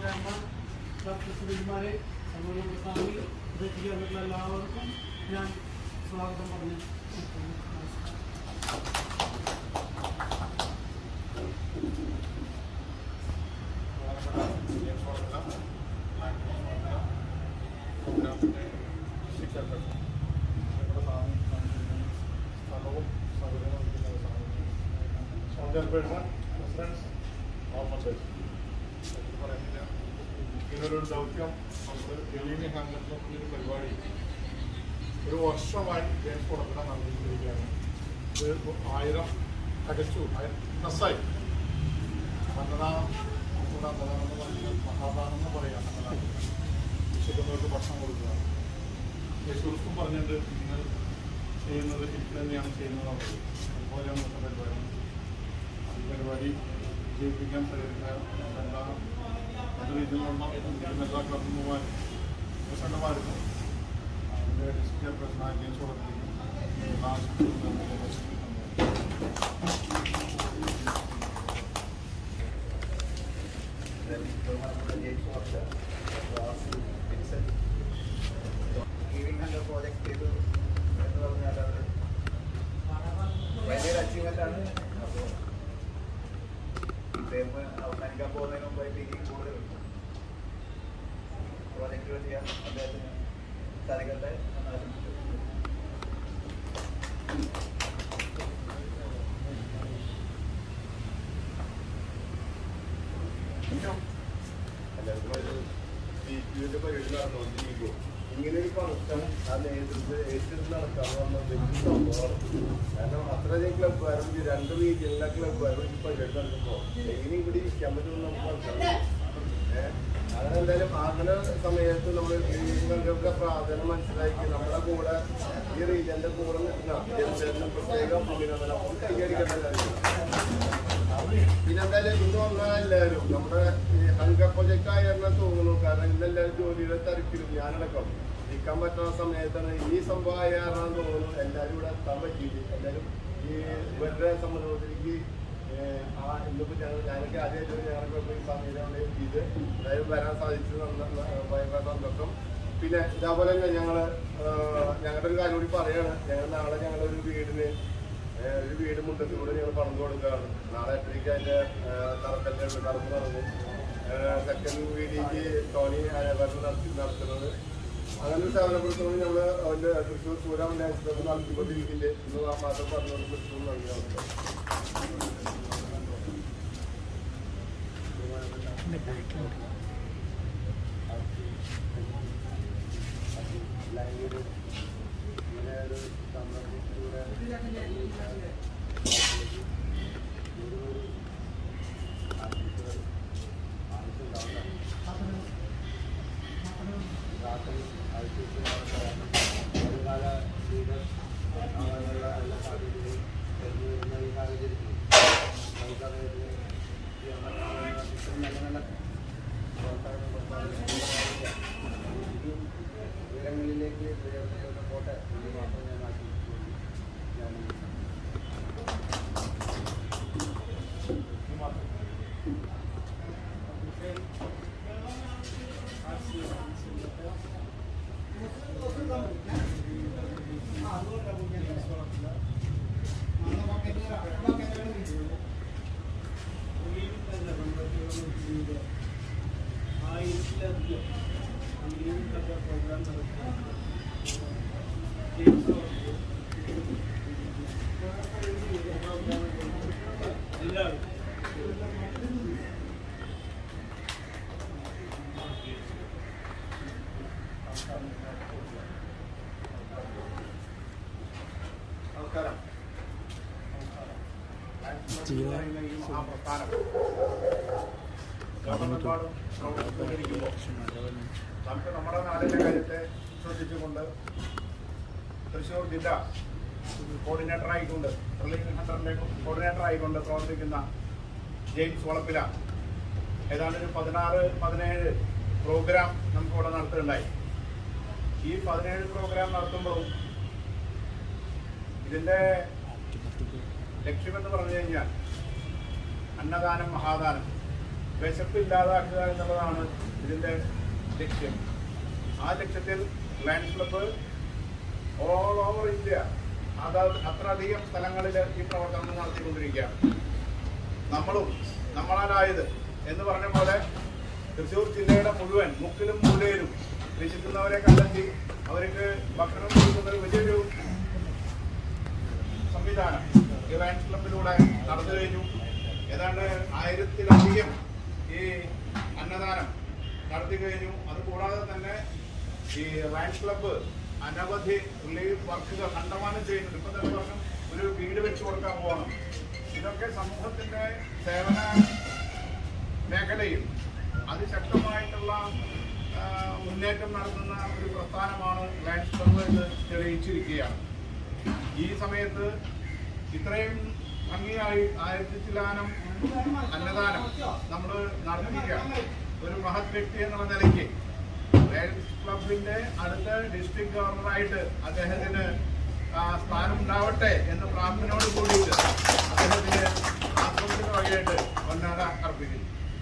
അമ്മ പ്രസിഡന്റുമാരെ അതുപോലെ നമ്മുടെ സ്വാമി ഇതൊക്കെ വന്നിട്ടുള്ള എല്ലാവർക്കും ഞാൻ സ്വാഗതം പറഞ്ഞു നിർത്തുന്നു. നമസ്കാരം ഇങ്ങനൊരു ദൗത്യം നമ്മൾ ഡൽഹിയിൽ ഹാങ്കറിലെ ഒരു പരിപാടി ഒരു വർഷമായി ജെയിംസ് കൊടുക്കുന്ന നടന്നിരിക്കുകയാണ് ഇത് ആയിരം തികച്ചു ആയിരം പ്ലസ്സായി അന്നദാനം കൂടെ അന്നദാനം എന്ന് പറഞ്ഞാൽ മഹാദാനം എന്ന് പറയാം അന്നദാനം വിശക്കുന്നവർക്ക് ഭക്ഷണം കൊടുക്കുക യേശുക്രിസ്തു പറഞ്ഞിട്ട് നിങ്ങൾ ചെയ്യുന്നത് എനിക്ക് തന്നെയാണ് ചെയ്യുന്നത് എന്നുള്ളത്. അതുപോലെയാണ് ഇന്നത്തെ പരിപാടി ഈ പരിപാടി വിജയിപ്പിക്കാൻ പ്രേരിപ്പിച്ച എല്ലാ നല്ല രീതിയിലുള്ള എല്ലാ ക്ലബിൽ പോകാൻ പ്രസന്നമായിരുന്നു അതിൻ്റെ ഡിസ്ട്രിക്ട് ചെയർപേഴ്സൺ ആയ ജെയിംസ് കൊടുത്തിരിക്കും എല്ലാ ആശംസകളും നൽകുന്നു. ഗീവിംഗ് ഹണ്ടർ പ്രോജക്റ്റ് ചെയ്തു എന്ന് പറഞ്ഞാൽ അത് വലിയൊരു അച്ചീവ്മെന്റ് ആണ് അപ്പോൾ ഈ ടൈം അവസാനിക്കാൻ പോകുന്നതിന് മുമ്പായിട്ട് ഇനി കൂടുതൽ പ്രോജക്റ്റുകൾ ചെയ്യാൻ അദ്ദേഹത്തിന് സാധിക്കട്ടെ എന്ന് ആശംസിക്കുന്നു ഇങ്ങനെ ഒരു ഫംഗ്ഷൻ ആ നേതൃത്വം ഏറ്റെടുത്ത് നടക്കാന്ന് പറഞ്ഞ വലിയ സംഭവമാണ് കാരണം അത്രയധികം ക്ലബ്ബുകാരും ഈ രണ്ട് റീജിയനിലെ ക്ലബ്ബുകാരും ഈ പരിപാടി നടക്കുമ്പോൾ എങ്ങനെ ഇവിടെ ഇരിക്കാൻ പറ്റുമെന്ന് നമുക്ക് മനസ്സിലാവും ഏഹ് അങ്ങനെ എന്തായാലും അങ്ങനെ സമയത്ത് നമ്മൾ ഈ പ്രാധാന്യം മനസ്സിലാക്കി നമ്മുടെ കൂടെ ഈ റീജിയന്റെ കൂടെ നിൽക്കുന്ന ജനസേന പ്രത്യേകം അഭിനന്ദനം കൈകാരിക്കേണ്ട കാര്യമാണ് പിന്നെ എന്തായാലും ഇന്ന് വന്ന എല്ലാവരും നമ്മുടെ ഈ ഹങ്ക പ്രൊജക്ട് ആയിരുന്നു തോന്നുന്നു കാരണം ഇന്നെല്ലാവരും ജോലിയുടെ തിരക്കിലും ഞാനടക്കം നിൽക്കാൻ പറ്റുന്ന സമയത്താണ് ഈ സംഭവം ആയ കാരണം തോന്നുന്നു എല്ലാവരും ഇവിടെ എത്താൻ പറ്റിയിട്ട് എല്ലാവരും ഈ ഇവരുടെ സംബന്ധത്തിലേക്ക് ആ ഇന്നിപ്പോ ഞങ്ങൾ ഞാനൊക്കെ ആദ്യമായിട്ട് ഞങ്ങളൊക്കെ ഈ സമയത്താണ് എത്തിയത് എന്തായാലും വരാൻ സാധിച്ചത് നന്ന- ന- ഭയങ്കര സന്തോഷം പിന്നെ ഇതേപോലെ തന്നെ ഞങ്ങള് ഞങ്ങളുടെ ഒരു കാര്യം കൂടി പറയാണ് ഞങ്ങൾ നാളെ ഞങ്ങളുടെ ഒരു വീടിന് ഏഹ് ഒരു വീട് മുണ്ടത്തിലൂടെ ഞങ്ങൾ പണിത് കൊടുക്കുകയാണ് നാളെ എട്ടരയ്ക്ക് അതിന്റെ തറക്കല്ല് നടന്നു നടന്നു സെക്കൻഡ് വീടിക്ക് ടോണി ആയവരണം നടത്തി നടത്തുന്നത് അങ്ങനെ ഒരു സേവനപ്പെടുത്തുന്നത് ഞങ്ങൾ അതിന്റെ തൃശ്ശൂർ സൂര്യ വിനാശത്തൊക്കെ നടത്തിക്കൊണ്ടിരിക്കുന്നുണ്ട് ഇന്ന് ആ മാസം പറഞ്ഞുകൊണ്ട് തൃശ്ശൂർ നൽകിയാണ് ഇങ്ങനെ ഒരു സംരംഭത്തിലൂടെ ഉയരങ്ങളിലേക്ക് ഉയർന്നു പോട്ടെ എന്ന് മാത്രം ഞാൻ ആശംസിക്കുന്നു ഞാൻ ആയിരത്തിലധികം പ്രോഗ്രാം എല്ലാവരും നമസ്കാരം ഈ മഹാപ്രസ്ഥാനം ലോകമെമ്പാടും പ്രവർത്തിച്ചുകൊണ്ടിരിക്കുമ്പോൾ നമുക്ക് നമ്മുടെ നാടിന്റെ കാര്യത്തെ ശ്രദ്ധിച്ചുകൊണ്ട് തൃശ്ശൂർ ജില്ല കോർഡിനേറ്റർ ആയിക്കൊണ്ട് റിലീഫ് സെന്ററിലെ കോർഡിനേറ്റർ ആയിക്കൊണ്ട് പ്രവർത്തിക്കുന്ന ജെയിംസ് വളപ്പില ഏതാണ്ട് ഒരു പതിനാറ് പതിനേഴ് പ്രോഗ്രാം നമുക്ക് ഇവിടെ നടത്തുകയുണ്ടായി ഈ പതിനേഴ് പ്രോഗ്രാം നടത്തുമ്പോഴും ഇതിന്റെ ലക്ഷ്യമെന്ന് പറഞ്ഞു കഴിഞ്ഞാൽ അന്നദാനം മഹാദാനം വിശപ്പ് ഇല്ലാതാക്കുക എന്നുള്ളതാണ് ഇതിന്റെ ലക്ഷ്യം ആ ലക്ഷ്യത്തിൽ Lions Club all over India അതായത് അത്രയധികം സ്ഥലങ്ങളിൽ ഈ പ്രവർത്തനം നടത്തിക്കൊണ്ടിരിക്കുകയാണ് നമ്മളും നമ്മളാലായത് എന്ന് പറഞ്ഞ പോലെ തൃശ്ശൂർ ജില്ലയുടെ മുഴുവൻ മുക്കിലും മൂലയിലും വിശക്കുന്നവരെ കണ്ടെത്തി അവർക്ക് ഭക്ഷണം കൊടുക്കുന്ന ഒരു വലിയൊരു സംവിധാനം ഈ ലയൺസ് ക്ലബിലൂടെ നടന്നു കഴിഞ്ഞു ഏതാണ്ട് ആയിരത്തിലധികം ഈ അന്നദാനം നടത്തി കഴിഞ്ഞു അതുകൂടാതെ തന്നെ ഈ ലയൺസ് ക്ലബ്ബ് അനവധി റിലീഫ് വർക്കുകൾ കണ്ടമാനം ചെയ്യുന്നുണ്ട് ഇപ്പൊ തന്നെ പറഞ്ഞു ഒരു വീട് വെച്ച് കൊടുക്കാൻ പോകണം ഇതൊക്കെ സമൂഹത്തിന്റെ സേവന മേഖലയിൽ അതിശക്തമായിട്ടുള്ള ആ, മുന്നേറ്റം നടത്തുന്ന ഒരു പ്രസ്ഥാനമാണ് ലയൺസ് ക്ലബ്ബ് എന്ന് തെളിയിച്ചിരിക്കുകയാണ് ഈ സമയത്ത് ഇത്രയും ഭംഗിയായി ആയിരത്തി ചിലാനം അന്നദാനം നമ്മൾ നടത്തിയിരിക്കുകയാണ് ഒരു മഹത് വ്യക്തി എന്നുള്ള നിലയ്ക്ക് ലയൺസ് ക്ലബിന്റെ അടുത്ത ഡിസ്ട്രിക്ട് ഗവർണറായിട്ട് അദ്ദേഹത്തിന് ആ, സ്ഥാനം ഉണ്ടാവട്ടെ എന്ന പ്രാർത്ഥനയോട് കൂടിയിട്ട് അദ്ദേഹത്തിന് ആശ്രമത്തിന് വഴിയായിട്ട് പൊന്നാട അർപ്പിക്കുന്നു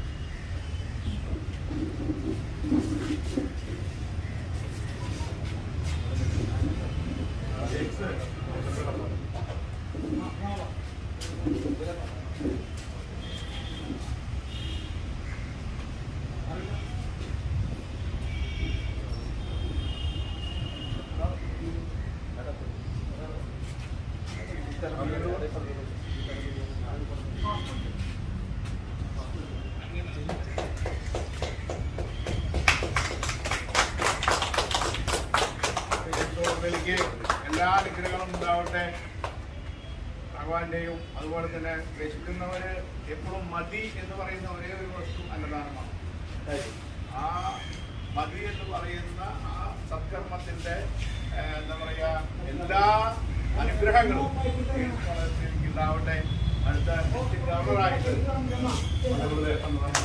എനിക്ക് എല്ലാ അനുഗ്രഹങ്ങളും ഉണ്ടാവട്ടെ ഭഗവാന്റെയും അതുപോലെ തന്നെ രക്ഷിക്കുന്നവര് എപ്പോഴും മതി എന്ന് പറയുന്ന ഒരേ ഒരു വസ്തു അന്നദാനമാണ് ആ മതി എന്ന് പറയുന്ന ആ സത്കർമ്മത്തിന്റെ ഏഹ്, എന്താ പറയാ എല്ലാ അനുഗ്രഹങ്ങളും ഈ സ്ഥലത്ത് എനിക്ക് ഉണ്ടാവട്ടെ അടുത്ത ഡിസ്ട്രിക്ട് ഗവർണറായിട്ട് അതുപോലെ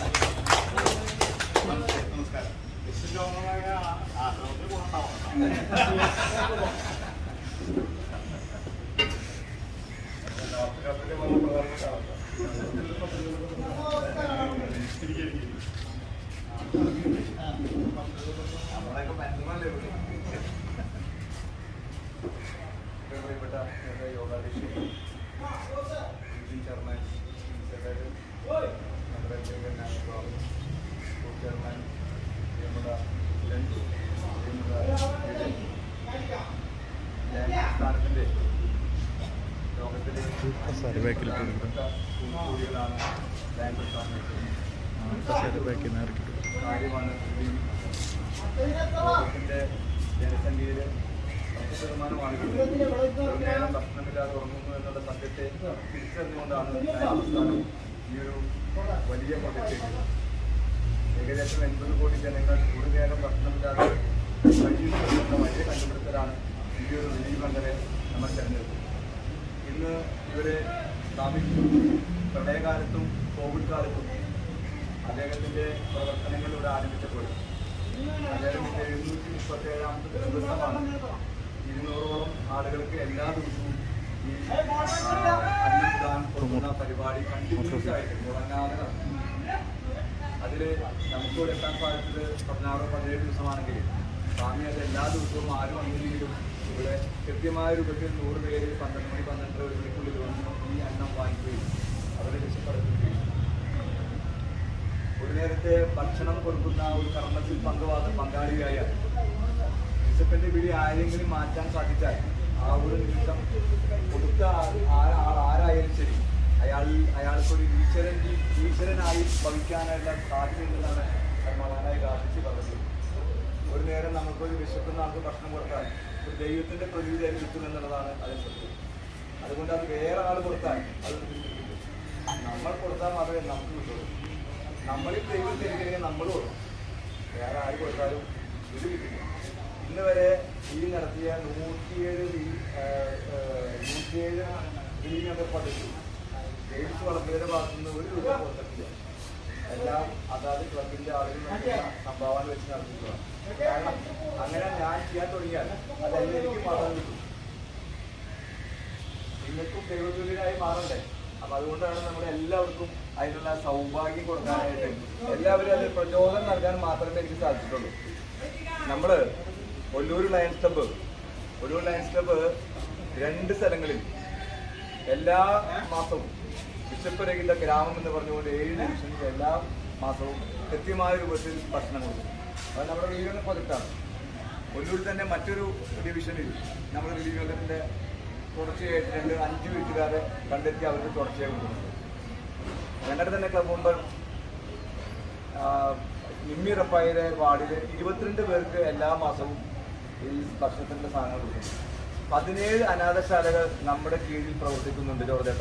നമസ്തേ, നമസ്കാരം ഡിസ്ട്രിക്ട് ഗവർണറായ ആ നമുക്ക് ഗുണമുണ്ടാവണം നമ്മളൊക്കെ മനുഷ്യന്മാരല്ലേ ഇവിടെ? ഏറ്റവും പ്രിയപ്പെട്ട ഞങ്ങളുടെ യോഗാധ്യക്ഷൻ ചെയർമാൻ സെക്രട്ടറി നമ്മുടെ പ്രിയങ്കരൻ സ്വാമി സ്കൂൾ ചെയർമാൻ പ്രിയപ്പെട്ട ലഞ്ച് പ്രിയപ്പെട്ട സ്ഥാനത്തിൻ്റെ ലോകത്തിലെ കൂടികളാണ് ബാങ്ക് കാര്യമാണ് ലോകത്തിന്റെ ജനസംഖ്യയില് പത്ത് ശതമാനം ആളുകൾ ഒരു നേരം ഭക്ഷണമില്ലാതെ ഉറങ്ങുന്നു എന്നുള്ള സത്യത്തെ തിരിച്ചറിഞ്ഞുകൊണ്ടാണ് രാജസ്ഥാനം ഈ ഒരു വലിയ പ്രൊജക്റ്റ് ഏകദേശം എൺപത് കോടി ജനങ്ങൾ ഒരു നേരം ഭക്ഷണമില്ലാതെ കഴിയുന്നു എന്നുള്ള വലിയ കണ്ടുപിടുത്തലാണ് ഈ ഒരു റിലീഫ് അങ്ങനെ നമ്മൾ തിരഞ്ഞെടുത്തത് ഇന്ന് ഇവരെ സ്ഥാപിച്ചു പ്രളയകാലത്തും കോവിഡ് കാലത്തും അദ്ദേഹത്തിന്റെ പ്രവർത്തനങ്ങൾ ഇവിടെ ആരംഭിച്ചപ്പോൾ അദ്ദേഹത്തിന്റെ എഴുന്നൂറ്റി മുപ്പത്തി ഏഴാമത്തെ ദിവസമാണ് ഇരുന്നൂറോളം ആളുകൾക്ക് എല്ലാ ദിവസവും ഈ ആ, അന്നദാനം കൊടുക്കുന്ന പരിപാടി കണ്ടിന്യൂസ് ആയിട്ട് മുടങ്ങാതെ നടത്തുന്നു അതില് നമുക്കിവിടെ എത്താൻ സാധിച്ചത് പതിനാറോ പതിനേഴ് ദിവസമാണെങ്കിൽ സ്വാമി അത് എല്ലാ ദിവസവും ആരും വന്നില്ലെങ്കിലും ഇവിടെ കൃത്യമായ രൂപത്തിൽ നൂറ് പേര് പന്ത്രണ്ട് മണി പന്ത്രണ്ട് ഒരു മണിക്കുള്ളിൽ വന്ന് ഈ അന്നം വാങ്ങിക്കുകയും അവരെ രക്ഷപ്പെടുത്തുകയും ഒരു നേരത്തെ ഭക്ഷണം കൊടുക്കുന്ന ഒരു കർമ്മത്തിൽ പങ്കുവാദ പങ്കാളിയായ ബിഷപ്പിന്റെ പിടി ആരെങ്കിലും മാറ്റാൻ സാധിച്ചാൽ ആ ഒരു നിമിഷം കൊടുത്ത ആൾ- ആ- ആൾ ആരായാലും ശരി അയാൾ അയാൾക്കൊരു ഈശ്വരൻ ഈശ്വരനായി ഭവിക്കാനുള്ള സാധ്യതയുണ്ടെന്നാണ് മഹാനായ ഗാന്ധിജി പറഞ്ഞത് ഒരു നേരം നമുക്കൊരു വിശക്കുന്ന ആൾക്ക് ഭക്ഷണം കൊടുത്താൽ ഒരു ദൈവത്തിന്റെ പ്രതീതി അതിന് കിട്ടുമെന്നുള്ളതാണ് അതിന് സത്യം അതുകൊണ്ട് അത് വേറെ ആൾ കൊടുത്താൽ അത് നമുക്ക് കിട്ടില്ല നമ്മൾ കൊടുത്താൽ മാത്രമേ നമുക്ക് കിട്ടുള്ളൂ നമ്മളിൽ ദൈവം തിരികെ നമ്മൾ കൊടുക്കും വേറെ ആര് കൊടുത്താലും ഇത് കിട്ടില്ല ഇന്ന് വരെ ഈ നടത്തിയ നൂറ്റിയേഴ് ഈ- ആ, ആ, നൂറ്റിയേഴ് ഈ നമ്പർ പദ്ധതി എയ്ഡ്സ് വളർത്തിയുടെ ഭാഗത്തു നിന്ന് ഒരു രൂപ കൊടുത്തിട്ടില്ല എല്ലാം അതാത് ക്ലബിന്റെ ആളുകൾ നൽകുന്ന സംഭാവന വെച്ച് നടത്തിയിട്ടുള്ളതാണ് കാരണം അങ്ങനെ ഞാൻ ചെയ്യാൻ തുടങ്ങിയാൽ അതെല്ലാം എനിക്ക് മാറാൻ കിട്ടും നിങ്ങൾക്കും ദൈവതുല്യരായി മാറണ്ടേ അപ്പൊ അതുകൊണ്ടാണ് നമ്മുടെ എല്ലാവർക്കും അതിനുള്ള സൗഭാഗ്യം കൊടുക്കാനായിട്ട് എല്ലാവരും അതിൽ പ്രചോദനം നൽകാൻ മാത്രമേ എനിക്ക് സാധിച്ചിട്ടുള്ളൂ നമ്മള് Ollur Lions Club Ollur Lions Club രണ്ട് സ്ഥലങ്ങളിൽ എല്ലാ മാസവും വിശപ്പരഹിത ഗ്രാമം എന്ന് പറഞ്ഞുകൊണ്ട് ഏഴ് ഡിവിഷനിൽ എല്ലാ മാസവും കൃത്യമായ രൂപത്തിൽ ഭക്ഷണം കൊടുക്കും അത് നമ്മുടെ റിലീവിയുടെ പ്രൊജക്റ്റാണ് ഒല്ലൂരിൽ തന്നെ മറ്റൊരു ഡിവിഷനിൽ നമ്മുടെ റിലീവിന്റെ തുടർച്ചയായിട്ട് രണ്ട് അഞ്ച് വീട്ടുകാരെ കണ്ടെത്തി അവർക്ക് തുടർച്ചയായി കൊടുക്കുന്നുണ്ട് ഞങ്ങളുടെ തന്നെ ക്ലബ് മെമ്പർ നിമ്മി റപ്പായിലെ വാർഡിൽ ഇരുപത്തിരണ്ട് പേർക്ക് എല്ലാ മാസവും ഈ ഭക്ഷണത്തിന്റെ സാധനങ്ങൾ കൊടുക്കുന്നു പതിനേഴ് അനാഥശാലകൾ നമ്മുടെ കീഴിൽ പ്രവർത്തിക്കുന്നുണ്ട് ജോർജേട്ട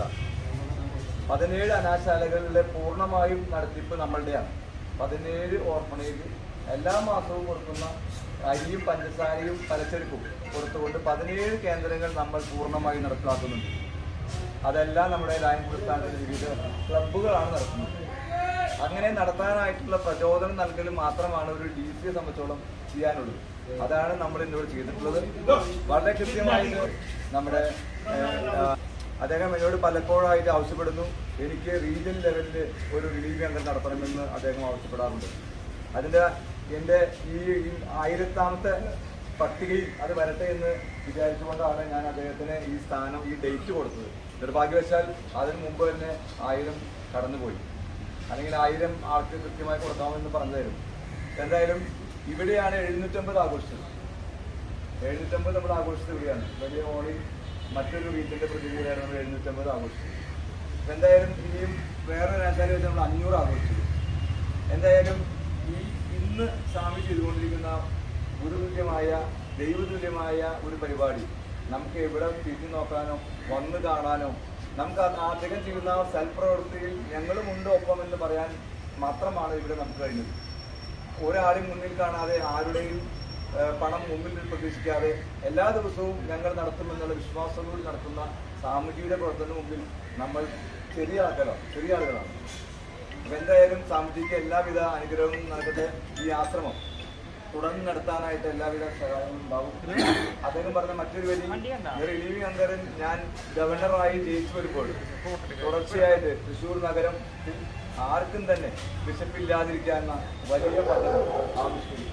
പതിനേഴ് അനാഥശാലകളിലെ പൂർണ്ണമായും നടത്തിപ്പ് നമ്മളുടെയാണ് പതിനേഴ് ഓർഫണേജ് എല്ലാ മാസവും കൊടുക്കുന്ന അരിയും പഞ്ചസാരയും പലചരക്കും കൊടുത്തുകൊണ്ട് പതിനേഴ് കേന്ദ്രങ്ങൾ നമ്മൾ പൂർണ്ണമായി നടപ്പിലാക്കുന്നുണ്ട് അതെല്ലാം നമ്മുടെ ലയൻ പ്രസ്ഥാനത്തിന്റെ വിവിധ ക്ലബ്ബുകളാണ് നടത്തുന്നത് അങ്ങനെ നടത്താനായിട്ടുള്ള പ്രചോദനം നൽകൽ മാത്രമാണ് ഒരു ഡി സിയെ സംബന്ധിച്ചോളം ചെയ്യാനുള്ളത് അതാണ് നമ്മൾ എന്നോട് ചെയ്തിട്ടുള്ളത് വളരെ കൃത്യമായിട്ട് നമ്മുടെ ഏഹ്, ആ, അദ്ദേഹം എന്നോട് പലപ്പോഴായിട്ട് ആവശ്യപ്പെടുന്നു എനിക്ക് റീജിയൻ ലെവലിൽ ഒരു റിലീഫ് കേന്ദ്രം നടത്തണമെന്ന് അദ്ദേഹം ആവശ്യപ്പെടാറുണ്ട് അതിന്റെ എൻ്റെ ഈ ഈ ആയിരത്താമത്തെ പട്ടികയിൽ അത് വരട്ടെ എന്ന് വിചാരിച്ചുകൊണ്ടാണ് ഞാൻ അദ്ദേഹത്തിന് ഈ സ്ഥാനം ഈ ഡേറ്റ് കൊടുത്തത് നിർഭാഗ്യവശാൽ അതിനു മുമ്പ് തന്നെ ആയിരം കടന്നുപോയി അല്ലെങ്കിൽ ആയിരം ആൾക്ക് കൃത്യമായി കൊടുക്കാമെന്ന് പറഞ്ഞതായിരുന്നു എന്തായാലും ഇവിടെയാണ് എഴുന്നൂറ്റമ്പത് ആഘോഷിച്ചത് എഴുന്നൂറ്റമ്പത് നമ്മൾ ആഘോഷിച്ചത് ഇവിടെയാണ് വലിയ ഹോളിൽ മറ്റൊരു വീട്ടിന്റെ പ്രതിനിധിയാണ് നമ്മൾ എഴുന്നൂറ്റമ്പത് ആഘോഷിച്ചത് അപ്പൊ എന്തായാലും ഇനിയും വേറെ ആചാരം വെച്ച് നമ്മൾ അഞ്ഞൂറ് ആഘോഷിച്ചത് എന്തായാലും ഈ ഇന്ന് സ്വാമി ചെയ്തുകൊണ്ടിരിക്കുന്ന ഗുരുതുല്യമായ ദൈവതുല്യമായ ഒരു പരിപാടി നമുക്ക് എവിടെ തിരിഞ്ഞു നോക്കാനോ വന്ന് കാണാനോ നമുക്ക് അത് അദ്ദേഹം ചെയ്യുന്ന സൽപ്രവൃത്തിയിൽ ഞങ്ങളുമുണ്ട് ഒപ്പം എന്ന് പറയാൻ മാത്രമാണ് ഇവിടെ നമുക്ക് കഴിഞ്ഞത് ഒരാളെയും മുന്നിൽ കാണാതെ ആരുടെയും ഏഹ്, പണം മുമ്പിൽ നിന്ന് പ്രതീക്ഷിക്കാതെ എല്ലാ ദിവസവും ഞങ്ങൾ നടത്തുമെന്നുള്ള വിശ്വാസത്തോട് നടത്തുന്ന സാമൂഹിക പ്രവർത്തന മുമ്പിൽ നമ്മൾ ചെറിയ ആൾക്കാരാണ് ചെറിയ ആളുകളാണ് അപ്പൊ എന്തായാലും സാമൂഹിക എല്ലാവിധ അനുഗ്രഹവും നൽകട്ടെ ഈ ആശ്രമം തുടർന്ന് നടത്താനായിട്ട് എല്ലാവിധ സഹായങ്ങളും ഉണ്ടാവും അദ്ദേഹം പറഞ്ഞ മറ്റൊരു വലിയ റിലീവിംഗ് അന്തരൻ ഞാൻ ഗവർണറായി ജയിച്ചു വരുമ്പോൾ തുടർച്ചയായിട്ട് തൃശ്ശൂർ നഗരം ആർക്കും തന്നെ വിശപ്പില്ലാതിരിക്കാവുന്ന വലിയ പദ്ധതി ആവിഷ്കരിക്കും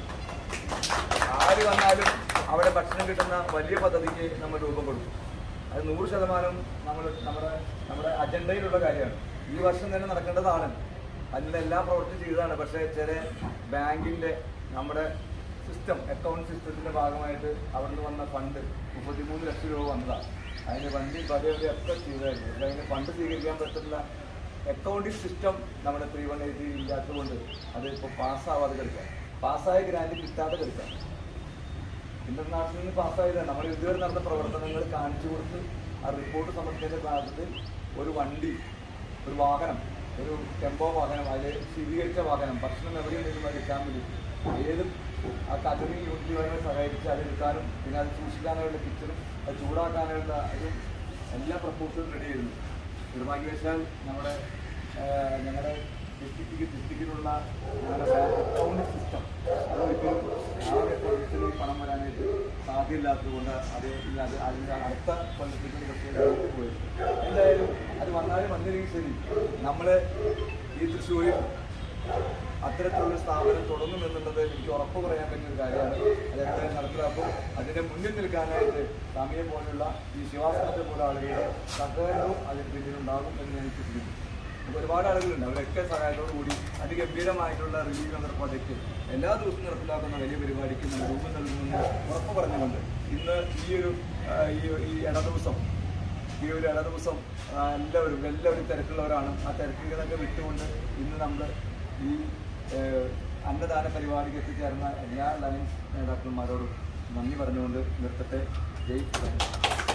ആര് വന്നാലും അവിടെ ഭക്ഷണം കിട്ടുന്ന വലിയ പദ്ധതിക്ക് നമ്മൾ രൂപം കൊടുക്കും അത് നൂറ് ശതമാനം നമ്മൾ നമ്മുടെ നമ്മുടെ അജണ്ടയിലുള്ള കാര്യമാണ് ഈ വർഷം തന്നെ നടക്കേണ്ടതാണ് അതിലെല്ലാം പ്രവൃത്തി ചെയ്തതാണ് പക്ഷേ ചില ബാങ്കിന്റെ നമ്മുടെ സിസ്റ്റം അക്കൗണ്ട് സിസ്റ്റത്തിന്റെ ഭാഗമായിട്ട് അവിടുന്ന് വന്ന ഫണ്ട് മുപ്പത്തിമൂന്ന് ലക്ഷം രൂപ വന്നതാണ് അതിന് വണ്ടി പതയൊക്കെ ഒക്കെ ചെയ്തായിരുന്നു പക്ഷേ അതിന് ഫണ്ട് സ്വീകരിക്കാൻ പറ്റുന്ന അക്കൗണ്ടിങ് സിസ്റ്റം നമ്മുടെ ത്രീ വൺ എയ്റ്റ് ഇല്ലാത്തതുകൊണ്ട് അത് ഇപ്പോൾ പാസ്സാവാതെ കിടക്കാം പാസ്സായ ഗ്രാൻഡ് കിട്ടാതെ കിടക്കാം ഇന്റർനാഷണലിൽ നിന്ന് പാസ്സായതാണ് നമ്മൾ ഇതുവരെ നടന്ന പ്രവർത്തനങ്ങൾ കാണിച്ചു കൊടുത്ത് ആ റിപ്പോർട്ട് സമർപ്പിച്ച ഭാഗത്ത് ഒരു വണ്ടി ഒരു വാഹനം ഒരു ടെമ്പോ വാഹനം അതിൽ സ്ഥിരീകരിച്ച വാഹനം ഭക്ഷണം എവിടെയുണ്ടെങ്കിലും അത് എടുക്കാൻ വേണ്ടി ഏത് ആ കഥറി യൂണിറ്റുകളെ സഹായിച്ച് അത് എടുക്കാനും പിന്നെ അത് സൂക്ഷിക്കാനുള്ള കിച്ചണും അത് ചൂടാക്കാനുള്ള ഇതും എല്ലാ പ്രപ്പോസലും റെഡി ആയിരുന്നു നിർഭാഗ്യവശാൽ നമ്മുടെ ആഹ്, ഞങ്ങളുടെ ഡിസ്ട്രിക്റ്റിക്ക് ഡിസ്ട്രിക്റ്റിലുള്ള ഞങ്ങളുടെ ബാങ്ക് അക്കൗണ്ട് സിസ്റ്റം അതൊരിക്കലും ആ പ്രൊജക്റ്റിൽ പണം വരാനായിട്ട് സാധ്യമില്ലാത്തതുകൊണ്ട് അത് ഈ അത് അതിൻ്റെ അടുത്ത കൊല്ലത്തേക്ക് പ്രത്യേകം പോയി എന്തായാലും അത് വന്നാലും വന്നില്ലെങ്കിൽ ശരി നമ്മൾ ഈ തൃശ്ശൂരിൽ അത്തരത്തിലുള്ള സ്ഥാപനം തുടങ്ങുമെന്നുള്ളത് എനിക്ക് ഉറപ്പ് പറയാൻ പറ്റിയ ഒരു കാര്യമാണ് അത് എന്തായാലും നടപ്പിലാക്കും അതിന്റെ മുന്നിൽ നിൽക്കാനായിട്ട് സ്വാമിയെ പോലുള്ള ഈ ശിവാസനത്തെ പോലെ ആളുകളുടെ സഹകരണവും അതിന് പിന്നിലുണ്ടാകും എന്ന് ഞാൻ വിശ്വസിക്കുന്നു നമുക്ക് ഒരുപാട് ആളുകളുണ്ട് അവരൊക്കെ സഹായത്തോടു കൂടി അതിഗംഭീരമായിട്ടുള്ള റിലീവ് എന്ന പ്രോജക്റ്റ് എല്ലാ ദിവസവും നടപ്പിലാക്കുന്ന വലിയ പരിപാടിക്ക് നമ്മൾ രൂപം നൽകുമെന്ന് ഉറപ്പ് പറഞ്ഞുകൊണ്ട് ഇന്ന് ഈ ഒരു ആ, ഈ ഈ ഇട ദിവസം ഈ ഒരു ഇട ദിവസം ആ, എല്ലാവരും എല്ലാവരും തിരക്കുള്ളവരാണ് ആ തിരക്കുകളൊക്കെ വിട്ടുകൊണ്ട് ഇന്ന് നമ്മൾ ഈ ഏഹ്, അന്നദാന പരിപാടിക്ക് എത്തിച്ചേർന്ന എല്ലാ ലയൻസ് നേതാക്കന്മാരോടും നന്ദി പറഞ്ഞുകൊണ്ട് നിർത്തട്ടെ ജയ് ലയൻസ്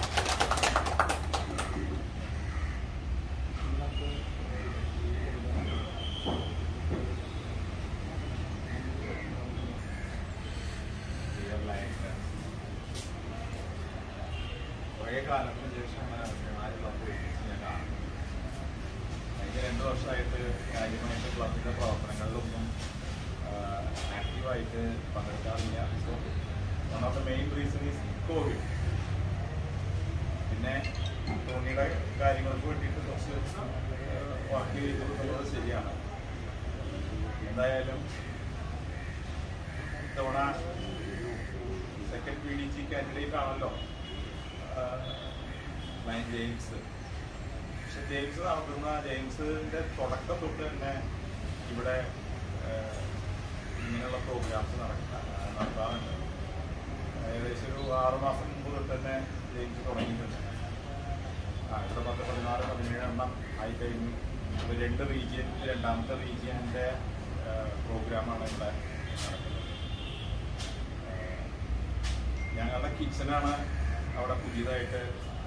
കുറേ കാലത്തിന് ശേഷമാണ് നാല് ക്ലബ്ബ് ഒരുമിച്ച് ഞാൻ കാണുന്നത് കഴിഞ്ഞ രണ്ട് വർഷമായിട്ട് കാര്യമായിട്ട് ക്ലബിൻ്റെ പ്രവർത്തനങ്ങളിലൊന്നും ആക്റ്റീവായിട്ട് പങ്കെടുക്കാറില്ല so one of the main reason is covid പിന്നെ ടോണിയുടെ കാര്യങ്ങൾക്ക് വേണ്ടിയിട്ട് കുറച്ച് വർക്ക് ചെയ്തിട്ടുള്ളത് ശരിയാണ് എന്തായാലും ഇത്തവണ second P D G candidate ആണല്ലോ ആ, മൈൻ ജെയിംസ് പക്ഷെ ജെയിംസ് നടത്തുന്ന ജെയിംസിന്റെ തുടക്കം തൊട്ട് തന്നെ ഇവിടെ ആ, ഇങ്ങനെയുള്ള പ്രോഗ്രാംസ് നടക്കുന്ന നടത്താറുണ്ട് ഏകദേശം ഒരു ആറ് മാസം മുമ്പ് തൊട്ട് തന്നെ ജെയിംസ് തുടങ്ങിയിട്ടുണ്ട് ആ ഇവിടെ പത്ത് പതിനാറ് പതിനേഴ് എണ്ണം ആയി കഴിഞ്ഞു ഇപ്പൊ രണ്ട് റീജിയൻ രണ്ടാമത്തെ റീജിയൻ്റെ പ്രോഗ്രാമാണ് ഇവിടെ നടക്കുന്നത് ആ, ഞങ്ങളുടെ കിച്ചനാണ് അവിടെ പുതിയതായിട്ട്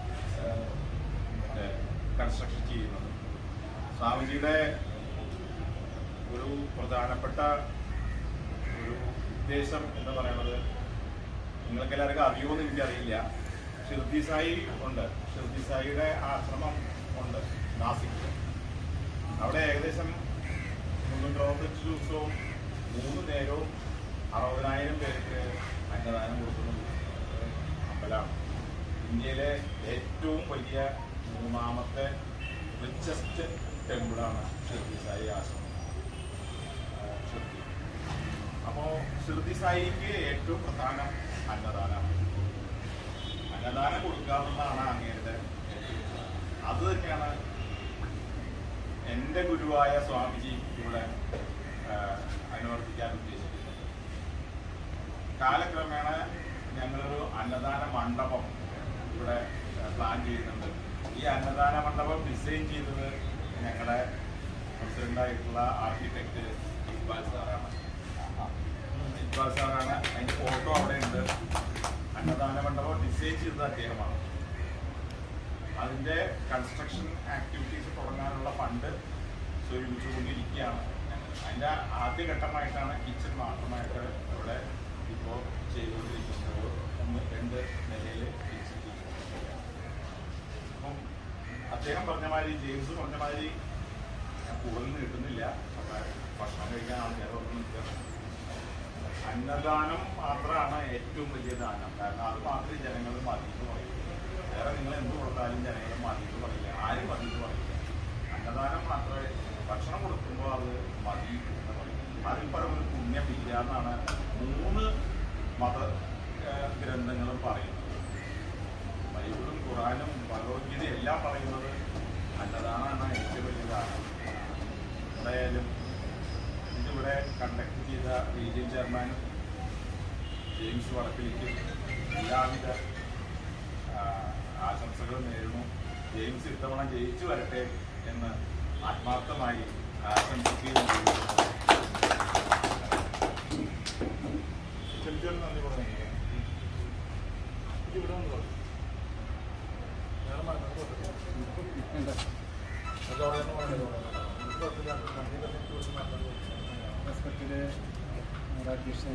കൺസ്ട്രക്ഷൻ ചെയ്യുന്നത് സ്വാമിജിയുടെ ഒരു പ്രധാനപ്പെട്ട ഒരു ഉദ്ദേശം എന്ന് പറയുന്നത് നിങ്ങൾക്ക് എല്ലാവർക്കും അറിയുമെന്ന് എനിക്കറിയില്ല ഷിർദി സായി ഉണ്ട് ഷിർദി സായിയുടെ ആശ്രമം ഉണ്ട് നാസിക്കിൽ അവിടെ ഏകദേശം മുന്നൂറ്ററുപത്തഞ്ച് ദിവസവും മൂന്ന് നേരവും അറുപതിനായിരം പേർക്ക് അന്നദാനം കൊടുക്കുന്ന ഒരു അമ്പലമാണ് ഇന്ത്യയിലെ ഏറ്റവും വലിയ മൂന്നാമത്തെ റിച്ചസ്റ്റ് ടെമ്പിളാണ് ഷിർദി സായി ആശ്രമം ആ, ഷിർദി അപ്പോൾ ഷിർദി സായിക്ക് ഏറ്റവും പ്രധാനം അന്നദാനമാണ് അന്നദാനം കൊടുക്കുക എന്നുള്ളതാണ് അങ്ങേരുടെ ഏറ്റവും പ്രധാനം. അത് തന്നെയാണ് എൻ്റെ ഗുരുവായ സ്വാമിജി ഇവിടെ ആ, അനുവർത്തിക്കാൻ ഉദ്ദേശിക്കുന്നത് കാലക്രമേണ ഞങ്ങളൊരു അന്നദാന മണ്ഡപം ഇവിടെ ആ, പ്ലാൻ ചെയ്യുന്നുണ്ട് ഈ അന്നദാന മണ്ഡപം ഡിസൈൻ ചെയ്തത് ഞങ്ങളുടെ പ്രസിഡന്റായിട്ടുള്ള ആർക്കിടെക്ട് ഇക്ബാൽ സാറാണ് ഇക്ബാൽ സാറാണ് അതിന്റെ ഫോട്ടോ അവിടെ ഉണ്ട് അന്നദാന മണ്ഡപം ഡിസൈൻ ചെയ്തത് അദ്ദേഹമാണ് അതിന്റെ കൺസ്ട്രക്ഷൻ ആക്ടിവിറ്റീസ് തുടങ്ങാനുള്ള ഫണ്ട് സ്വരൂപിച്ചുകൊണ്ടിരിക്കുകയാണ് അതിന്റെ ആദ്യഘട്ടമായിട്ടാണ് കിച്ചൺ മാത്രമായിട്ട് ഇവിടെ ഇപ്പോൾ ചെയ്തുകൊണ്ടിരിക്കുന്നത് ഒന്ന് രണ്ട് നിലയിൽ കിച്ചൺ അപ്പം അദ്ദേഹം പറഞ്ഞ മാതിരി ജെയിംസ് പറഞ്ഞ മാതിരി ഞാൻ കൂടുതൽ കിട്ടുന്നില്ല അപ്പൊ ഭക്ഷണം കഴിക്കാൻ ആൾക്കാർ വന്ന് നിൽക്കണം അന്നദാനം മാത്രമാണ് ഏറ്റവും വലിയ ദാനം കാരണം അത് മാത്രമേ ജനങ്ങൾ മതിയെന്ന് പറയൂ വേറെ നിങ്ങൾ എന്ത് കൊടുത്താലും ജനങ്ങൾ മതിയെന്ന് പറയില്ല ആരും മതിയെന്ന് പറയില്ല അന്നദാനം മാത്രമേ ഭക്ഷണം കൊടുക്കുമ്പോൾ അത് മതി എന്ന് പറയും അതിൽ പരമൊരു പുണ്യമില്ല എന്നാണ് മൂന്ന് മത ഏഹ്, ഗ്രന്ഥങ്ങളും പറയുന്നത് ബൈബിളും ഖുറാനും ഭഗവത്ഗീതയും എല്ലാം പറയുന്നത് അന്നദാനമാണ് ഏറ്റവും വലിയ ദാനം എന്തായാലും ഇതിവിടെ കണ്ടക്ട് ചെയ്ത റീജിയൻ ചെയർമാൻ ജെയിംസ് വടക്കിലേക്ക് എല്ലാവിധ ആ, ആശംസകളും നേരുന്നു ജെയിംസ് ഇത്തവണ ജയിച്ചു വരട്ടെ എന്ന് ആത്മാർത്ഥമായി ആശംസിക്കുകയും ചെയ്യുന്നു ചെലുത്തിയാൽ നന്ദി പറഞ്ഞു ഇവിടെ വന്ന് പറഞ്ഞു വേറെ മാറ്റം അത് അവിടെ തന്നെ പറഞ്ഞത് കുഴപ്പമില്ല നന്ദി പറഞ്ഞിട്ട് കൊടുത്ത് മാറ്റാൻ റെസ്പെക്റ്റഡ് രാജേഷൻ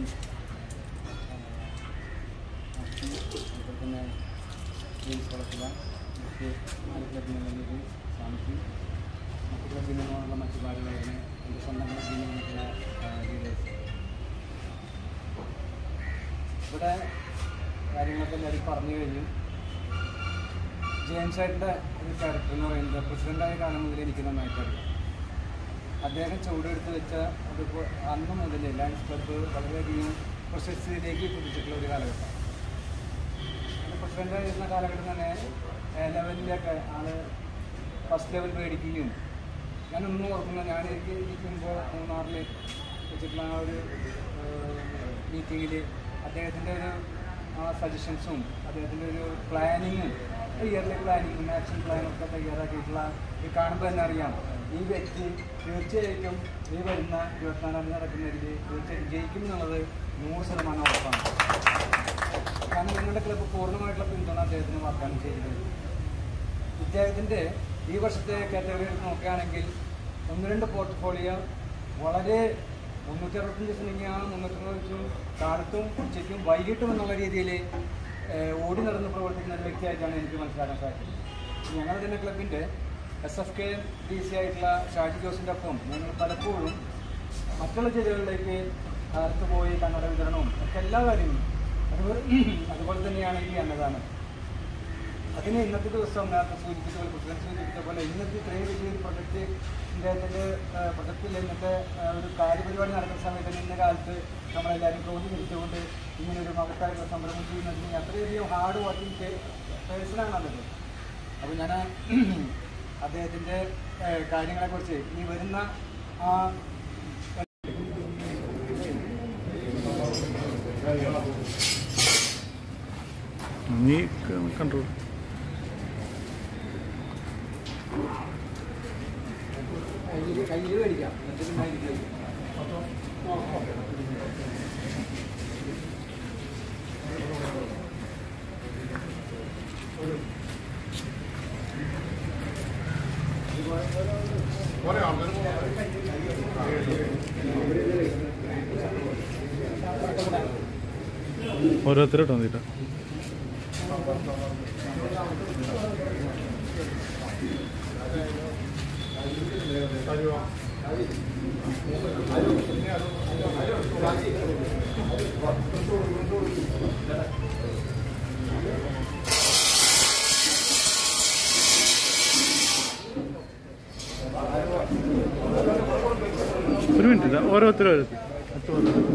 അതുപോലെ തന്നെ ജെയിംസ് വളത്തില മറ്റ് നാല് ക്ലബിൽ നിന്നുള്ള സ്വാമിക്ക് മറ്റ് ക്ലബിൽ നിന്നുള്ള മറ്റു ഭാരവാഹികളെ എൻ്റെ സ്വന്തം ക്ലബിൽ നിന്നുള്ള ലീഡേഴ്സ് ഇവിടെ കാര്യങ്ങളൊക്കെ എല്ലാവരും പറഞ്ഞു കഴിഞ്ഞു ജെയിംസ് ഏട്ടൻ്റെ ഒരു ക്യാരക്ടർ എന്ന് പറയുന്നത് പ്രസിഡൻ്റായ കാലം മുതൽ എനിക്ക് നന്നായിട്ട് അറിയാം അദ്ദേഹം ചുവടെടുത്ത് വെച്ച അതിപ്പോൾ അന്ന് മുതൽ ലയൺസ് ക്ലബ്ബ് വളരെയധികം പ്രശസ്തിയിലേക്ക് കുതിച്ചിട്ടുള്ള ഒരു കാലഘട്ടം എൻ്റെ പ്രസിഡൻ്റായിരുന്ന കാലഘട്ടം തന്നെ ലെവലിലൊക്കെ ആള് ഫസ്റ്റ് ലെവൽ മേടിക്കുകയും ഞാൻ ഒന്നും ഓർക്കുന്ന ഞാൻ എനിക്ക് ഇരിക്കുമ്പോൾ മൂന്നാറിൽ വെച്ചിട്ടുള്ള ആ ഒരു മീറ്റിങ്ങിൽ അദ്ദേഹത്തിൻ്റെ ഒരു ആ സജഷൻസും അദ്ദേഹത്തിൻ്റെ ഒരു പ്ലാനിങ്ങും ഇയർലി പ്ലാനിങ്ങും ആക്ഷൻ പ്ലാനും ഒക്കെ തയ്യാറാക്കിയിട്ടുള്ള ഇത് കാണുമ്പോൾ തന്നെ അറിയാം ഈ വ്യക്തി തീർച്ചയായിട്ടും ഈ വരുന്ന ഇരുപത്തിനാലാം തീയതി നടക്കുന്നതിൽ തീർച്ചയായിട്ടും ജയിക്കും എന്നുള്ളത് നൂറ് ശതമാനം ഉറപ്പാണ് കാരണം ഞങ്ങളുടെ ക്ലബ്ബ് പൂർണ്ണമായിട്ടുള്ള പിന്തുണ അദ്ദേഹത്തിന് വാഗ്ദാനം ചെയ്തിട്ടുണ്ട് ഇദ്ദേഹത്തിൻ്റെ ഈ വർഷത്തെ കാറ്റഗറി എടുത്ത് നോക്കുകയാണെങ്കിൽ ഒന്ന് രണ്ട് പോർട്ട്ഫോളിയോ വളരെ മുന്നൂറ്റി അറുപത്തഞ്ച് ദിവസം ആ മുന്നൂറ്റി അറുപത്തഞ്ചും കാലത്തും ഉച്ചയ്ക്കും വൈകിട്ടും എന്നുള്ള രീതിയിൽ ഓടി നടന്ന് പ്രവർത്തിക്കുന്ന ഒരു വ്യക്തിയായിട്ടാണ് എനിക്ക് മനസ്സിലാക്കാൻ സാധിക്കുന്നത് ഞങ്ങളുടെ തന്നെ ക്ലബിൻ്റെ S F K D C ആയിട്ടുള്ള ഷാജി ജോസിൻ്റെ ഒപ്പം ഞങ്ങൾ പലപ്പോഴും മറ്റുള്ള ജില്ലകളിലേക്ക് കാലത്ത് പോയി കന്നഡ വിതരണവും ഒക്കെ എല്ലാ കാര്യങ്ങളും അതുപോലെ അതുപോലെ തന്നെയാണ് ഈ അന്നദാനം അതിന് ഇന്നത്തെ ദിവസം നേരത്തെ സൂചിപ്പിച്ച പോലെ പ്രസിഡന്റ് സൂചിപ്പിച്ച പോലെ ഇന്നത്തെ ഇത്രയും വലിയൊരു പ്രൊജക്ട് ഇതിൻ്റെ പ്രൊജക്റ്റിൽ ഇന്നത്തെ ആ, ഒരു കാര്യപരിപാടി നടക്കുന്ന സമയത്ത് തന്നെ ഇന്ന കാലത്ത് നമ്മളെല്ലാവരും ക്രോധി പിടിച്ചുകൊണ്ട് ഇങ്ങനെ ഒരു മഹത്തായിട്ടുള്ള സംരംഭം ചെയ്യുന്നതിന് അത്രയധികം ഹാർഡ് വർക്കിംഗ് പേഴ്സണാണ് അത് അപ്പോൾ ഞാൻ അദ്ദേഹത്തിൻ്റെ കാര്യങ്ങളെക്കുറിച്ച് ഇനി വരുന്ന ആ നീ കൺട്രോൾ കയ്യിൽ കയ്യിൽ മേടിക്കാം എന്നിട്ട് പിന്നെ അതിലേക്ക് കുറെ ആൾക്കാർ ഓരോരുത്തരോട്ടോ വന്നിട്ട് ഒരു മിനിറ്റ് ഇതാ ഓരോരുത്തരും ഓരോരുത്തർ അടുത്ത ഓരോരുത്തർ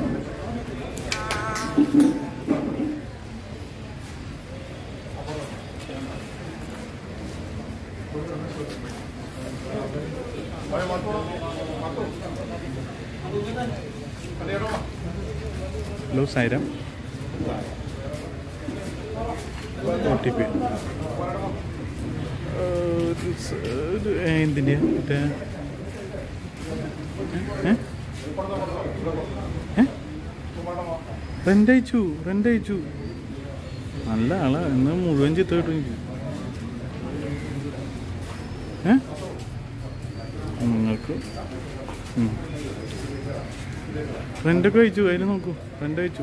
ഹലോ സൈരം ഒ ടി പി എന്തിൻ്റെ മറ്റേ ഏ? ഏ? റെൻ്റ് അയച്ചു റെൻ്റ് അയച്ചു നല്ല ആളാ ഇന്ന് മുഴുവൻ ചിത്രം കിട്ടും എനിക്ക് ഏ നിങ്ങൾക്ക് റെൻ്റൊക്കെ അയച്ചു അതിൽ നോക്കൂ റെൻ്റ് അയച്ചു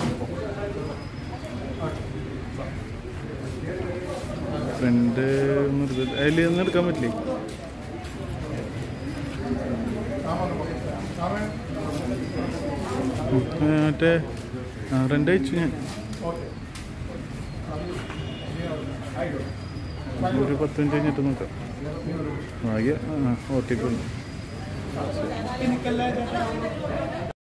ഫ്രണ്ട് അതിൽ നിന്ന് എടുക്കാൻ പറ്റില്ലേ ഉം, ഏ, മറ്റേ റെൻ്റ് അയച്ചു ഞാൻ ഒരു പത്ത് മിനിറ്റ് കഴിഞ്ഞിട്ട് നോക്കാം ആകെ ഒ ടി പി ഉണ്ട്